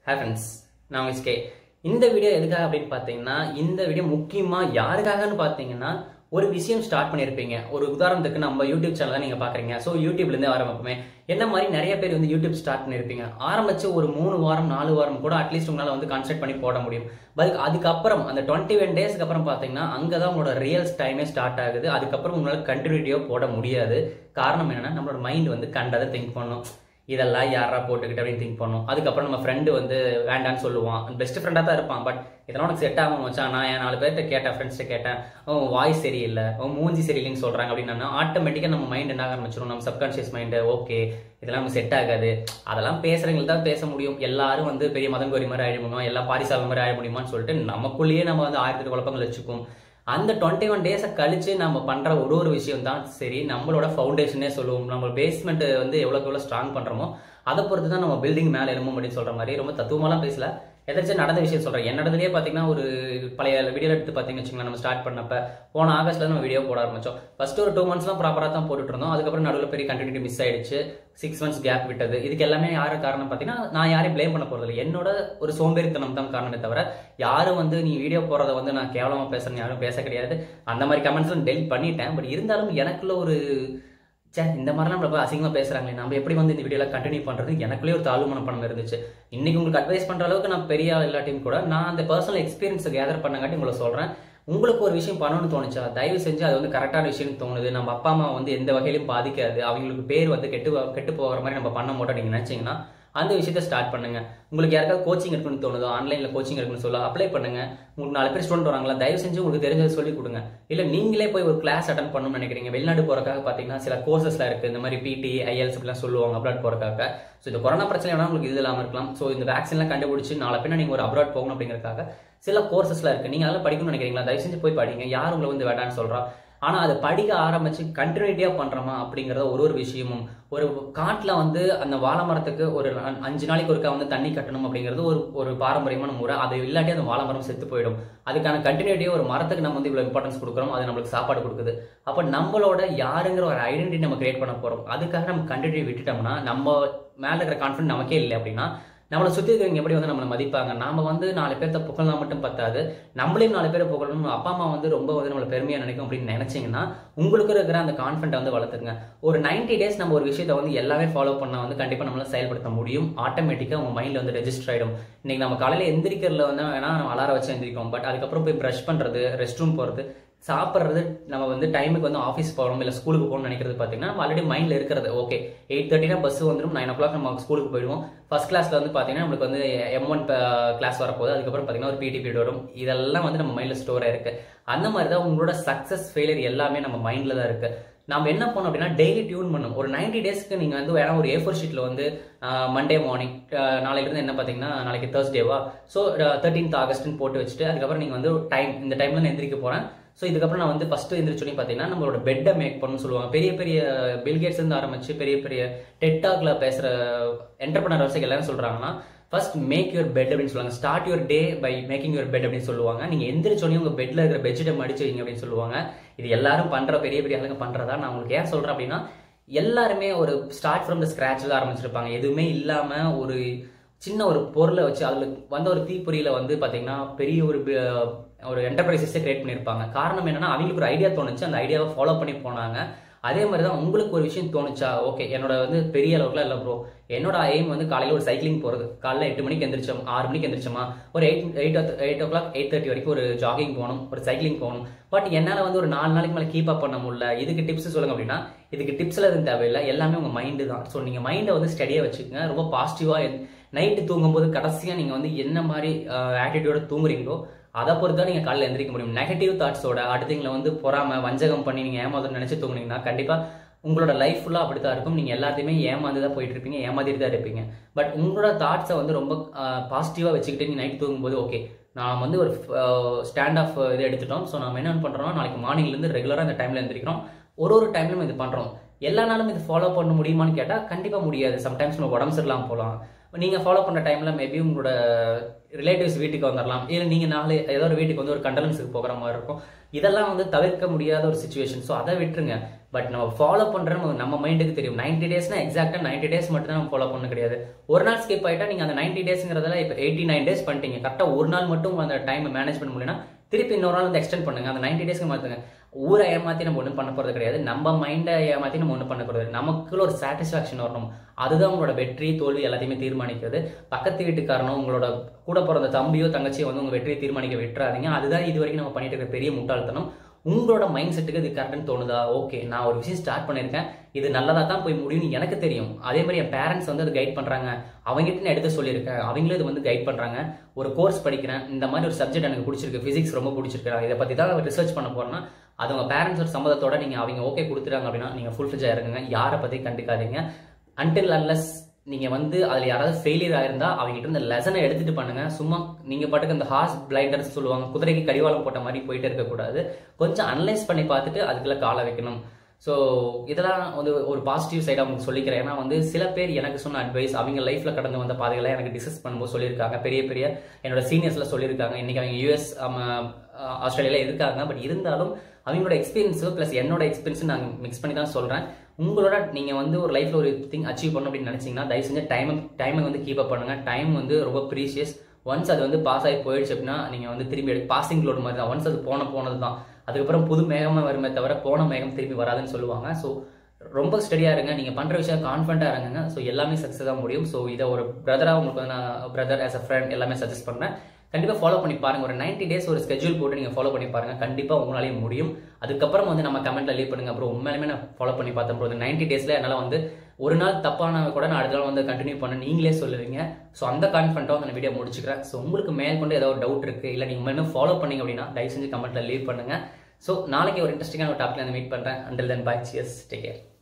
Hi friends நான் உங்க SK. இந்த வீடியோ எதுக்காக அப்படின்னு பார்த்தீங்கன்னா இந்த வீடியோ முக்கியமாக யாருக்காகன்னு பார்த்தீங்கன்னா ஒரு விஷயம் ஸ்டார்ட் பண்ணியிருப்பீங்க ஒரு உதாரணத்துக்கு நம்ம யூடியூப் சேனல் நீங்கள் பார்க்குறீங்க ஸோ யூடியூப்லேருந்து ஆரம்பிப்போமே என்ன மாதிரி நிறைய பேர் வந்து யூடியூப் ஸ்டார்ட் பண்ணியிருப்பீங்க ஆரம்பிச்சு ஒரு மூணு வாரம் நாலு வாரம் கூட அட்லீஸ்ட் உங்களால் வந்து கான்சென்ட் பண்ணி போட முடியும் பட் அதுக்கப்புறம் அந்த டுவெண்ட்டி ஒன் டேஸ்க்கு அப்புறம் பார்த்தீங்கன்னா அங்கே தான் உங்களோட ரியல் டைமே ஸ்டார்ட் ஆகுது அதுக்கப்புறம் உங்களால் கண்டினியூட்டியாக போட முடியாது காரணம் என்னன்னா நம்மளோட மைண்ட் வந்து கண்டதை திங்க் பண்ணும் இதெல்லாம் யாரா போட்டுக்கிட்டு அப்படின்னு திங்க் பண்ணோம் அதுக்கப்புறம் நம்ம ஃப்ரெண்டு வந்து வேண்டான்னு சொல்லுவான் பெஸ்ட் ஃப்ரெண்டாக தான் இருப்பான் பட் இதெல்லாம் உனக்கு செட் ஆகாம மச்சான் நான் என் நாலு பேர்கிட்ட கேட்டேன் ஃப்ரெண்ட்ஸ்ட்டு கேட்டேன் உன் வாய்ஸ் சரியில்லை உன் மூஞ்சி சரியில்லைன்னு சொல்கிறாங்க அப்படின்னு ஆட்டோமேட்டிக்காக நம்ம மைண்ட் என்ன ஆரம்பிச்சிடும் நம்ம சப்கான்ஷியஸ் மைண்டு ஓகே இதெல்லாம் நமக்கு செட் ஆகாது அதெல்லாம் பேசுறவங்களுக்கு தான் பேச முடியும் எல்லாரும் வந்து பெரிய மதம் கோரி மாதிரி ஆயிட முடியுமா எல்லா பாரிசாமி மாதிரி ஆயிட முடியுமான்னு சொல்லிட்டு நமக்குள்ளேயே நம்ம வந்து ஆயிரத்தி குழப்பங்கள் வச்சுக்கும் அந்த டுவெண்ட்டி ஒன் டேஸை கழிச்சு நம்ம பண்ற ஒரு ஒரு விஷயம் தான் சரி நம்மளோட ஃபவுண்டேஷனே சொல்லுவோம் நம்ம பேஸ்மெண்ட் வந்து எவ்வளோக்கு எவ்வளோ ஸ்ட்ராங் பண்றோமோ அதை பொறுத்து தான் நம்ம பில்டிங் மேலே எழும்பும் அப்படின்னு சொல்ற மாதிரி ரொம்ப தத்துவமாலாம் பேசல எதாச்சும் நடந்த விஷயம் சொல்றேன் என்னடதுலேயே பார்த்தீங்கன்னா ஒரு பழைய வீடியோ எடுத்து பார்த்தீங்கன்னு வச்சுக்கோங்களேன் நம்ம ஸ்டார்ட் பண்ணப்ப போன ஆகஸ்ட்ல நம்ம வீடியோ போட ஆரம்பிச்சோம் ஃபர்ஸ்ட் ஒரு டூ மந்த்ஸ்லாம் ப்ராப்பராக தான் போட்டுட்டு இருந்தோம் அதுக்கப்புறம் நடுவில் பெரிய கண்டினியூட்டி மிஸ் ஆயிடுச்சு சிக்ஸ் மந்த்ஸ் கேப் விட்டது இதுக்கு எல்லாமே யாரு காரணம் பார்த்தீங்கன்னா நான் யாரையும் ப்ளேம் பண்ண போறது இல்லை என்னோட ஒரு சோம்பேறித்தனம் தான் காரணமே தவிர யாரும் வந்து நீ வீடியோ போறத வந்து நான் கேவலமா பேசுறேன்னு யாரும் பேச கிடையாது அந்த மாதிரி கமெண்ட்ஸ்லாம் டெலிட் பண்ணிட்டேன் பட் இருந்தாலும் எனக்குள்ள ஒரு சே இந்த மாதிரிலாம் நம்ம அசிங்கமா பேசுறாங்களே நம்ம எப்படி வந்து இந்த வீடியோல கண்டினியூ பண்றது எனக்குள்ளே ஒரு தாழ்வு மனப்பணம் இருந்துச்சு இன்னைக்கு உங்களுக்கு அட்வைஸ் பண்ற அளவுக்கு நான் பெரிய ஆள் இல்லாட்டியும் கூட நான் அந்த பர்சனல் எக்ஸ்பீரியன்ஸை கேதர் பண்ணங்காட்டி உங்களை சொல்றேன் உங்களுக்கு ஒரு விஷயம் பண்ணணும்னு தோணுச்சா தயவு செஞ்சு அது வந்து கரெக்டான விஷயம் தோணுது நம்ம அப்பா அம்மா வந்து எந்த வகையிலும் பாதிக்காது அவங்களுக்கு பேர் வந்து கெட்டு கெட்டு போகிற மாதிரி நம்ம பண்ண மாட்டோம் நீங்க நினைச்சீங்கன்னா அந்த விஷயத்த ஸ்டார்ட் பண்ணுங்க உங்களுக்கு யாருக்காவது கோச்சிங் எடுக்கணும்னு தோணுதோ ஆன்லைன்ல கோச்சிங் எடுக்கணும்னு சொல்ல அப்ளை பண்ணுங்க உங்களுக்கு நாலு பேர் ஸ்டூடெண்ட் வராங்களா தயவு செஞ்சு உங்களுக்கு தெரிஞ்சதை சொல்லி கொடுங்க இல்ல நீங்களே போய் ஒரு கிளாஸ் அட்டன் பண்ணணும்னு நினைக்கிறீங்க வெளிநாடு போறதுக்காக பாத்தீங்கன்னா சில கோர்சஸ்லாம் இருக்கு இந்த மாதிரி பிடி ஐஎல்ஸ் இப்படிலாம் சொல்லுவாங்க அப்ராட் போறதுக்காக ஸோ இந்த கொரோனா பிரச்சனை வேணா உங்களுக்கு இது இல்லாமல் இருக்கலாம் ஸோ இந்த வேக்சின்லாம் கண்டுபிடிச்சு நாளை பின்ன நீங்க ஒரு அப்ராட் போகணும் அப்படிங்கறதுக்காக சில கோர்சஸ்லாம் இருக்கு நீங்க அதெல்லாம் படிக்கணும்னு நினைக்கிறீங்களா தயவு செஞ்சு போய் படிங்க யார் உங்களை வந்து வேண்டாம்னு சொல்றா ஆனா அதை படிக்க ஆரம்பிச்சு கண்டினியூட்டியா பண்றோமா அப்படிங்கறத ஒரு ஒரு விஷயமும் ஒரு காட்டுல வந்து அந்த வாழை மரத்துக்கு ஒரு அ- அஞ்சு நாளைக்கு ஒருக்கா வந்து தண்ணி கட்டணும் அப்படிங்கிறது ஒரு ஒரு பாரம்பரியமான முறை அது இல்லாட்டி அந்த வாழை மரம் செத்து போயிடும் அதுக்கான கண்டினியூட்டியா ஒரு மரத்துக்கு நம்ம வந்து இவ்வளவு இம்பார்ட்டன்ஸ் கொடுக்குறோம் அது நம்மளுக்கு சாப்பாடு கொடுக்குது அப்ப நம்மளோட யாருங்கிற ஒரு ஐடென்டிட்டி நம்ம கிரியேட் பண்ண போறோம் அதுக்காக நம்ம கண்டினியூ விட்டுட்டோம்னா நம்ம மேல இருக்கிற கான்ஃபிடன்ட் நமக்கே இல்லை அப்படின்னா நம்மளை சுத்தி இருக்கிறவங்க எப்படி வந்து நம்மளை மதிப்பாங்க நாம வந்து நாலு பேர்த்த புகழலாம் மட்டும் பத்தாது நம்மளையும் நாலு பேரை புகழணும் நம்ம அப்பா அம்மா வந்து ரொம்ப வந்து நம்மளை பெருமையா நினைக்கும் அப்படின்னு நினைச்சீங்கன்னா உங்களுக்கு இருக்கிற அந்த கான்ஃபிடென்ட் வந்து வளர்த்துங்க ஒரு 90 டேஸ் நம்ம ஒரு விஷயத்தை வந்து எல்லாமே ஃபாலோ பண்ணா வந்து கண்டிப்பா நம்மளால செயல்படுத்த முடியும் ஆட்டோமேட்டிக்கா உங்க மைண்ட்ல வந்து ரெஜிஸ்டர் ஆயிடும் இன்னைக்கு நம்ம காலையில எந்திரிக்கிறதுல வந்து வேணா நம்ம அலாரம் வச்சு எந்திரிக்கும் பட் அதுக்கப்புறம் போய் ப்ரஷ் பண்றது ரெஸ்ட் ரூம் போறது சாப்பிட்றது நம்ம வந்து டைமுக்கு வந்து ஆஃபீஸ் போகணும் இல்லை ஸ்கூலுக்கு போகணும்னு நினைக்கிறது பார்த்தீங்கன்னா நம்ம ஆல்ரெடி மைண்டில் இருக்கிறது ஓகே எயிட் தேர்ட்டினா பஸ் வந்துடும் நைன் ஓ கிளாக் நம்ம ஸ்கூலுக்கு போயிடுவோம் ஃபர்ஸ்ட் கிளாஸ்ல வந்து பார்த்தீங்கன்னா நம்மளுக்கு வந்து எம் ஒன் கிளாஸ் வரப்போகுது அதுக்கப்புறம் பார்த்தீங்கன்னா ஒரு பிடி பீரியட் வரும் இதெல்லாம் வந்து நம்ம மைண்டில் ஸ்டோர் ஆயிருக்கு அந்த மாதிரி தான் உங்களோட சக்ஸஸ் ஃபெயிலியர் எல்லாமே நம்ம மைண்டில் தான் இருக்கு நம்ம என்ன பண்ணோம் அப்படின்னா டெய்லி டியூன் பண்ணும் ஒரு 90 டேஸ்க்கு நீங்கள் வந்து வேணா ஒரு ஏ ஃபோர் ஷீட்டில் வந்து மண்டே மார்னிங் நாளையிலிருந்து என்ன பார்த்தீங்கன்னா நாளைக்கு தேர்ஸ்டேவா ஸோ தேர்ட்டீன்த் ஆகஸ்ட்னு போட்டு வச்சுட்டு அதுக்கப்புறம் நீங்கள் வந்து டைம் இந்த டைம்ல நான் எந்திரிக்க போகிறேன் ஸோ இதுக்கப்புறம் நான் வந்து ஃபர்ஸ்ட் எந்திரிச்சோன்னே பார்த்தீங்கன்னா நம்மளோட பெட்டை மேக் பண்ணணும்னு சொல்லுவாங்க பெரிய பெரிய பில்கேட்ஸ் இருந்து ஆரம்பிச்சு பெரிய பெரிய டெட்டாக்ல பேசுகிற என்டர்பிரினர் எல்லாரும் சொல்கிறாங்கன்னா ஃபர்ஸ்ட் மேக் யுவர் பெட் அப்படின்னு சொல்லுவாங்க start your day by making your bed அப்படின்னு சொல்லுவாங்க நீங்க எந்திரிச்சோடனே உங்க பெட்ல இருக்கிற பெட்ஷீட்டை மடிச்சு வைங்க அப்படின்னு சொல்லுவாங்க இது எல்லாரும் பண்ற பெரிய பெரிய ஆளுங்க பண்றதா நான் உங்களுக்கு ஏன் சொல்றேன் அப்படின்னா எல்லாருமே ஒரு ஸ்டார்ட் ஃப்ரம் த ஸ்கிராட்ச்ல ஆரம்பிச்சிருப்பாங்க எதுவுமே இல்லாம ஒரு சின்ன ஒரு பொருளை வச்சு அதுல வந்த ஒரு தீப்பொறியில வந்து பாத்தீங்கன்னா பெரிய ஒரு பி- ஒரு என்டர்பிரைசஸே கிரியேட் பண்ணியிருப்பாங்க காரணம் என்னன்னா அவங்களுக்கு ஒரு ஐடியா தோணுச்சு அந்த ஐடியாவை ஃபாலோ பண்ணி போனாங்க அதே மாதிரி தான் உங்களுக்கு ஒரு விஷயம் தோணுச்சா ஓகே என்னோட வந்து பெரிய அளவுக்குலாம் இல்லை ப்ரோ என்னோட எய்ம் வந்து காலையில் ஒரு சைக்கிளிங் போகிறது காலைல எட்டு மணிக்கு எந்திரிச்சோம் ஆறு மணிக்கு எந்திரிச்சோமா ஒரு eight eight eight o'clock eight thirty வரைக்கும் ஒரு ஜாகிங் போகணும் ஒரு சைக்கிளிங் போகணும் பட் என்னால் வந்து ஒரு நாலு நாளைக்கு மேலே கீப் அப் பண்ண முடியல இதுக்கு டிப்ஸ் சொல்லுங்க அப்படின்னா இதுக்கு டிப்ஸ்ல எதுவும் தேவையில்லை எல்லாமே உங்கள் மைண்டு தான் ஸோ நீங்கள் மைண்டை வந்து ஸ்டடியாக வச்சுக்கோங்க ரொம்ப பாசிட்டிவாக நைட்டு தூங்கும்போது கடைசியாக நீங்கள் வந்து என்ன மாதிரி ஆட்டிடியூட தூங்குறீங்களோ அதை பொறுத்து தான் நீங்கள் காலையில் எந்திரிக்க முடியும் நெகட்டிவ் தாட்ஸோட அடுத்தவங்களை வந்து பொறாம வஞ்சகம் பண்ணி நீங்கள் ஏமாதம் நினச்சி தூங்குனீங்கன்னா கண்டிப்பாக உங்களோட லைஃப் ஃபுல்லாக அப்படி தான் இருக்கும் நீங்கள் எல்லாத்தையுமே ஏமாந்து தான் போயிட்டு இருப்பீங்க ஏமாத்திட்டு தான் இருப்பீங்க பட் உங்களோட தாட்ஸை வந்து ரொம்ப பாசிட்டிவாக வச்சுக்கிட்டு நீங்கள் நைட் தூங்கும்போது ஓகே நாம் வந்து ஒரு ஸ்டாண்ட் ஆஃப் இது எடுத்துட்டோம் ஸோ நம்ம என்ன பண்ணுறோம் நாளைக்கு மார்னிங்லேருந்து ரெகுலராக இந்த டைமில் எந்திரிக்கிறோம் ஒரு ஒரு டைம்லையும் இது பண்ணுறோம் எல்லா நாளும் இது ஃபாலோ பண்ண முடியுமான்னு கேட்டால் கண்டிப்பாக முடியாது சம்டைம்ஸ் நம்ம உடம்பு சரியில்லாமல் போகலாம் நீங்கள் ஃபாலோ பண்ணுற டைமில் மேபி உங்களோட ரிலேட்டிவ்ஸ் வீட்டுக்கு வந்துடலாம் இல்லை நீங்கள் நாலு ஏதோ ஒரு வீட்டுக்கு வந்து ஒரு கண்டலன்ஸுக்கு போகிற மாதிரி இருக்கும் இதெல்லாம் வந்து தவிர்க்க முடியாத ஒரு சுச்சுவேஷன் ஸோ அதை விட்டுருங்க பட் நம்ம ஃபாலோ பண்ற நம்ம மைண்டுக்கு தெரியும் நைன்டி டேஸ்னா எக்ஸாக்டா நைன்டி டேஸ் மட்டும் தான் நம்ம ஃபாலோ பண்ண கிடையாது ஒரு நாள் ஸ்கிப் ஆயிட்டா நீங்க அந்த நைன்டி டேஸ்ங்கிறதுல இப்போ எயிட்டி நைன் டேஸ் பண்ணிட்டீங்க கரெக்டா ஒரு நாள் மட்டும் அந்த டைம் மேனேஜ் பண்ண முடியலன்னா திருப்பி இன்னொரு நாள் வந்து எக்ஸ்டெண்ட் பண்ணுங்க அந்த நைன்டி டேஸ்க்கு மாத்துங்க ஊரை ஏமாத்தி நம்ம ஒன்றும் பண்ண போறது கிடையாது நம்ம மைண்டை ஏமாத்தி நம்ம ஒன்றும் பண்ணக்கூடாது நமக்குள்ள ஒரு சாட்டிஸ்ஃபேக்ஷன் வரணும் அதுதான் உங்களோட வெற்றி தோல்வி எல்லாத்தையுமே தீர்மானிக்கிறது பக்கத்து வீட்டுக்காரனோ உங்களோட கூட பிறந்த தம்பியோ தங்கச்சியோ வந்து உங்க வெற்றியை தீர்மானிக்க விட்டுறாதீங்க அதுதான் இது வரைக்கும் நம்ம பண்ணிட்டு இருக்கிற பெரிய முட்டாள்தனம் உங்களோட மைண்ட் செட்டுக்கு இது கரெக்ட்னு தோணுதா ஓகே நான் ஒரு விஷயம் ஸ்டார்ட் பண்ணியிருக்கேன் இது நல்லதா தான் போய் முடியும்னு எனக்கு தெரியும் அதே மாதிரி என் பேரண்ட்ஸ் வந்து அது கைட் பண்றாங்க அவங்ககிட்ட நான் எடுத்து சொல்லியிருக்கேன் அவங்களும் இது வந்து கைட் பண்றாங்க ஒரு கோர்ஸ் படிக்கிறேன் இந்த மாதிரி ஒரு சப்ஜெக்ட் எனக்கு பிடிச்சிருக்கு ஃபிசிக்ஸ் ரொம்ப பிடிச்சிருக்கு நான் இதை பத்தி தான் ரிசர்ச் பண்ண போறேன்னா அது உங்க பேரண்ட்ஸோட சம்மதத்தோட நீங்க அவங்க ஓகே கொடுத்துட்டாங்க அப்படின்னா நீங்க ஃபுல் ஃபிஜா இருங்க யாரை பத்தி கண்டுக்காதீங்க அன்டில் அன்லஸ் நீங்க வந்து அதுல யாராவது ஃபெயிலியர் ஆயிருந்தா அவங்க கிட்ட இந்த லெசனை எடுத்துட்டு பண்ணுங்க சும்மா நீங்க பாட்டுக்கு இந்த ஹார்ஸ் பிளைண்டர்ஸ் சொல்லுவாங்க குதிரைக்கு கடிவாளம் போட்ட மாதிரி போயிட்டு இருக்கக்கூடாது கொஞ்சம் அனலைஸ் பண்ணி பார்த்துட்டு அதுக்குள்ள காலை வைக்கணும் ஸோ இதெல்லாம் வந்து ஒரு பாசிட்டிவ் சைடாக உங்களுக்கு சொல்லிக்கிறேன் ஏன்னா வந்து சில பேர் எனக்கு சொன்ன அட்வைஸ் அவங்க லைஃப்ல கடந்து வந்த பாதைகளை எனக்கு டிஸ்கஸ் பண்ணும்போது சொல்லியிருக்காங்க பெரிய பெரிய என்னோட சீனியர்ஸ்ல சொல்லியிருக்காங்க இன்னைக்கு அவங்க யூஎஸ் ஆஸ்திரேலியால இருக்காங்க பட் இருந்தாலும் அவங்களோட எக்ஸ்பீரியன்ஸு ப்ளஸ் என்னோட எக்ஸ்பீரியன்ஸ் நாங்கள் மிக்ஸ் பண்ணி தான் சொல்கிறேன் உங்களோட நீங்கள் வந்து ஒரு லைஃப்பில் ஒரு திங் அச்சீவ் பண்ணணும் அப்படின்னு நினச்சிங்கன்னா தயவு செஞ்சு டைம் டைமை வந்து கீப் அப் பண்ணுங்கள் டைம் வந்து ரொம்ப ப்ரீஷியஸ் ஒன்ஸ் அது வந்து பாஸ் ஆகி போயிடுச்சு அப்படின்னா நீங்கள் வந்து திரும்பி எடு பாசிங் லோடு மாதிரி தான் ஒன்ஸ் அது போன போனது தான் அதுக்கப்புறம் புது மேகமாக வருமே தவிர போன மேகம் திரும்பி வராதுன்னு சொல்லுவாங்க ஸோ ரொம்ப ஸ்டடியாக இருங்க நீங்கள் பண்ணுற விஷயம் கான்ஃபிடண்ட்டாக இருங்க ஸோ எல்லாமே சக்ஸஸ் தான் முடியும் ஸோ இதை ஒரு பிரதராக உங்களுக்கு வந்து நான் பிரதர் ஆஸ் அ ஃப்ரெண்ட் எல்லாமே சஜஸ்ட் பண்ணுறேன் கண்டிப்பாக ஃபாலோ பண்ணி பாருங்க ஒரு நைன்டி டேஸ் ஒரு ஸ்கெட்யூல் போட்டு நீங்கள் ஃபாலோ பண்ணி பாருங்க கண்டிப்பாக உங்களாலேயே முடியும் அதுக்கப்புறம் வந்து நம்ம கமெண்ட்ல லீவ் பண்ணுங்க அப்புறம் உண்மையிலுமே நான் ஃபாலோ பண்ணி பார்த்தேன் ப்ரோ நைன்டி டேஸ்ல என்னால் வந்து ஒரு நாள் தப்பான கூட நான் அடுத்த நாள் வந்து கண்டினியூ பண்ண நீங்களே சொல்லுவீங்க ஸோ அந்த கான்ஃபிடண்ட்டாக அந்த வீடியோ முடிச்சுக்கிறேன் ஸோ உங்களுக்கு மேல் கொண்டு ஏதாவது டவுட் இருக்கு இல்லை நீங்கள் உண்மையுமே ஃபாலோ பண்ணீங்க அப்படின்னா தயவு செஞ்சு கமெண்ட்ல லீவ் பண்ணுங்க ஸோ நாளைக்கு ஒரு இன்ட்ரெஸ்டிங்கான ஒரு டாப்பில் மீட் பண்ணுறேன் until then bye cheers take care